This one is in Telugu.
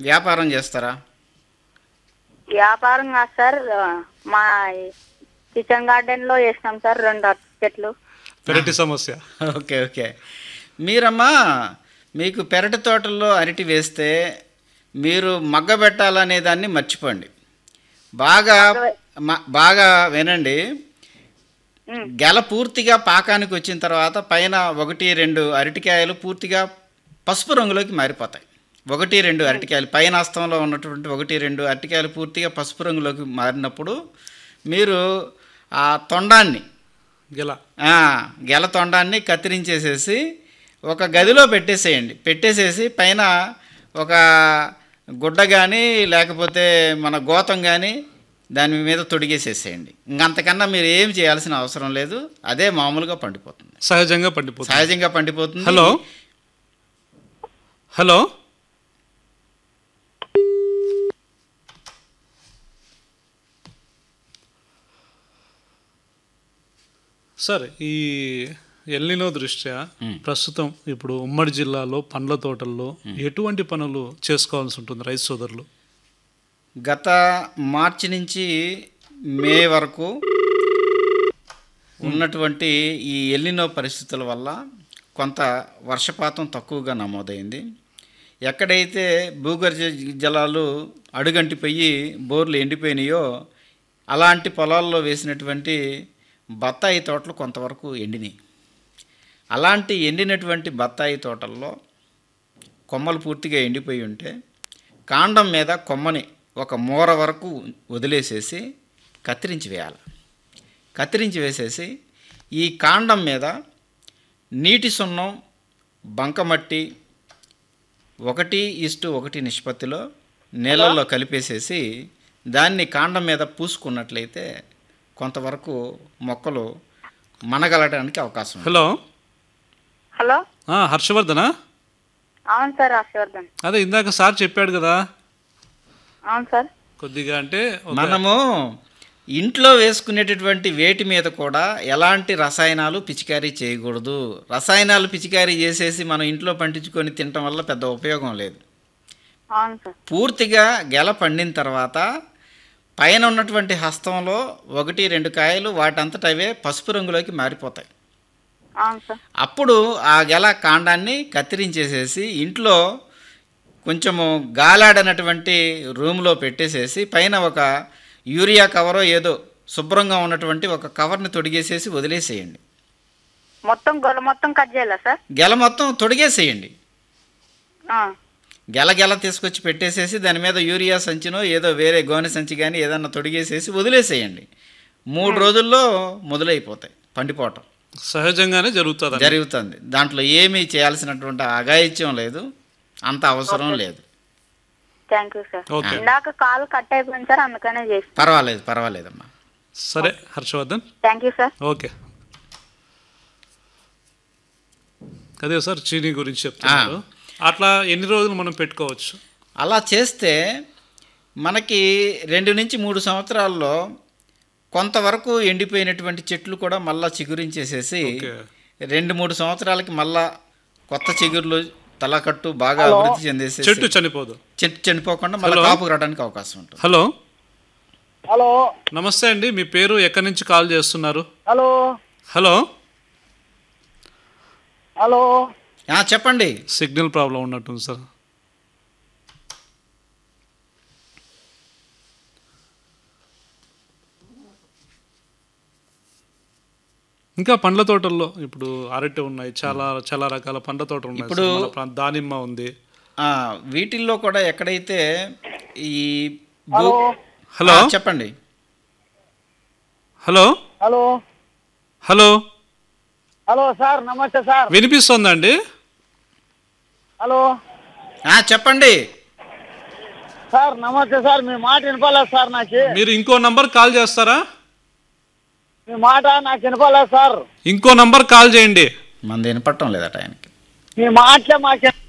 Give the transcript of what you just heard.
వ్యాపారం చేస్తారా వ్యాపారం కాదు సార్ మా కిచెన్ గార్డెన్ లో వేసినాం సార్ రెండు అరటి చెట్లు పెరటి సమస్య ఓకే ఓకే మీరమ్మా మీకు పెరటి తోటల్లో అరటి వేస్తే మీరు మగ్గ పెట్టాలనే దాన్ని మర్చిపోండి బాగా మ- బాగా వినండి ఉమ్. గెల పూర్తిగా పాకానికి వచ్చిన తర్వాత పైన ఒకటి రెండు అరటికాయలు పూర్తిగా పసుపు రంగులోకి మారిపోతాయి ఒకటి రెండు అరటికాయలు పైన హస్తంలో ఉన్నటువంటి ఒకటి రెండు అరటికాయలు పూర్తిగా పసుపు రంగులోకి మారినప్పుడు మీరు ఆ తొండాన్ని గెల ఆ, గెల తొండాన్ని కత్తిరించేసేసి ఒక గదిలో పెట్టేసేయండి పెట్టేసేసి పైన ఒక గుడ్డ కానీ లేకపోతే మన గోతం కానీ దాని మీద తొడిగేసేసేయండి ఇంకంతకన్నా మీరు ఏం చేయాల్సిన అవసరం లేదు అదే మామూలుగా పండిపోతుంది సహజంగా పండిపోతుంది సహజంగా పండిపోతుంది హలో హలో సార్ ఈ ఎల్లినో దృష్ట్యా ప్రస్తుతం ఇప్పుడు ఉమ్మడి జిల్లాలో పండ్ల తోటల్లో ఎటువంటి పనులు చేసుకోవాల్సి ఉంటుంది రైతు సోదరులు గత మార్చి నుంచి మే వరకు ఉన్నటువంటి ఈ ఎల్లినో పరిస్థితుల వల్ల కొంత వర్షపాతం తక్కువగా నమోదైంది ఎక్కడైతే భూగర్భ జలాలు అడుగంటిపోయి బోర్లు ఎండిపోయినాయో అలాంటి పొలాల్లో వేసినటువంటి బత్తాయి తోటలు కొంతవరకు ఎండినాయి అలాంటి ఎండినటువంటి బత్తాయి తోటల్లో కొమ్మలు పూర్తిగా ఎండిపోయి ఉంటే కాండం మీద కొమ్మని ఒక మూర వరకు వదిలేసేసి కత్తిరించి వేయాలి కత్తిరించి వేసేసి ఈ కాండం మీద నీటి సున్నం బంకమట్టి ఒకటి ఇస్టు ఒకటి నిష్పత్తిలో నీళ్ళల్లో కలిపేసేసి దాన్ని కాండం మీద పూసుకున్నట్లయితే కొంతవరకు మొక్కలు మనగలడానికి అవకాశం ఉంది హలో హలో ఆ, హర్షవర్ధనా అవును సార్ హర్షవర్ధన్ అదే ఇందాక సార్ చెప్పాడు కదా అవును సార్ కొద్దిగా అంటే ఒక- మనము ఇంట్లో వేసుకునేటటువంటి వేటి మీద కూడా ఎలాంటి రసాయనాలు పిచికారీ చేయకూడదు రసాయనాలు పిచికారీ చేసేసి మనం ఇంట్లో పండించుకొని తినటం వల్ల పెద్ద ఉపయోగం లేదు అవును సార్ పూర్తిగా గెల పండిన తర్వాత పైన ఉన్నటువంటి హస్తంలో ఒకటి రెండు కాయలు వాటంతట అవే పసుపు రంగులోకి మారిపోతాయి అవును సార్ అప్పుడు ఆ గెల కాండాన్ని కత్తిరించేసేసి ఇంట్లో కొంచెము గాలాడనటువంటి రూమ్లో పెట్టేసేసి పైన ఒక యూరియా కవరో ఏదో శుభ్రంగా ఉన్నటువంటి ఒక కవర్ని తొడిగేసేసి వదిలేసేయండి మొత్తం గొల్ల మొత్తం కట్ చేయాలా సార్ గెల మొత్తం తొడిగేసేయండి ఆ, గెల గెల తీసుకొచ్చి పెట్టేసేసి దాని మీద యూరియా సంచినో ఏదో వేరే గోనె సంచి కానీ ఏదన్నా తొడిగేసేసి వదిలేసేయండి మూడు రోజుల్లో మొదలైపోతాయి పండిపోవటం సహజంగానే జరుగుతుంది జరుగుతుంది దాంట్లో ఏమీ చేయాల్సినటువంటి అఘాయిత్యం లేదు అంత అవసరం లేదు థ్యాంక్ యూ సార్ ఓకే. ఇందాక కాల్ కట్ అయిపోయింది సార్ అందుకనే చేసి పర్వాలేదు పర్వాలేదమ్మా సరే Harshavardhan thank you sir okay అదే సార్ చీనీ గురించి చెప్తున్నారు అట్లా ఎన్ని రోజులు మనం పెట్టుకోవచ్చు అలా చేస్తే మనకి రెండు నుంచి మూడు సంవత్సరాల్లో కొంతవరకు ఎండిపోయినటువంటి చెట్లు కూడా మళ్ళా చిగురించేసేసి ఓకే. రెండు మూడు సంవత్సరాలకి మళ్ళా కొత్త చిగుర్లు తలకట్టు బాగా అభివృద్ధి చెందేసేసి చెట్టు చనిపోదు చెట్టు చనిపోకుండా మళ్ళీ హలో. కాపుకు రావడానికి అవకాశం ఉంటుంది హలో హలో నమస్తే అండి మీ పేరు ఎక్కడి నుంచి కాల్ చేస్తున్నారు హలో హలో హలో ఆ, చెప్పండి సిగ్నల్ ప్రాబ్లం ఉన్నట్టుంది సార్ ఇంకా పండ్ల తోటల్లో ఇప్పుడు అరటి ఉన్నాయి చాలా చాలా రకాల పండ్ల తోటలు ఉన్నాయి ఇప్పుడు- సార్. మన ప్రాంత- దానిమ్మ ఉంది ఆ, వీటిల్లో కూడా ఎక్కడైతే ఈ భూ- హలో ఆ, చెప్పండి hello hello hello hello sir నమస్తే సార్ వినిపిస్తుందండి హలో ఆ, చెప్పండి సార్ నమస్తే సార్ మీ మాట వినపలేదు సార్ నాకు మీరు ఇంకో నంబర్ కాల్ చేస్తారా మీ మాట నాకు వినపలేదు సార్ ఇంకో నంబర్ కాల్ చేయండి మంది వినపడటం లేదట ఆయనకి మీ మాటలే మాకు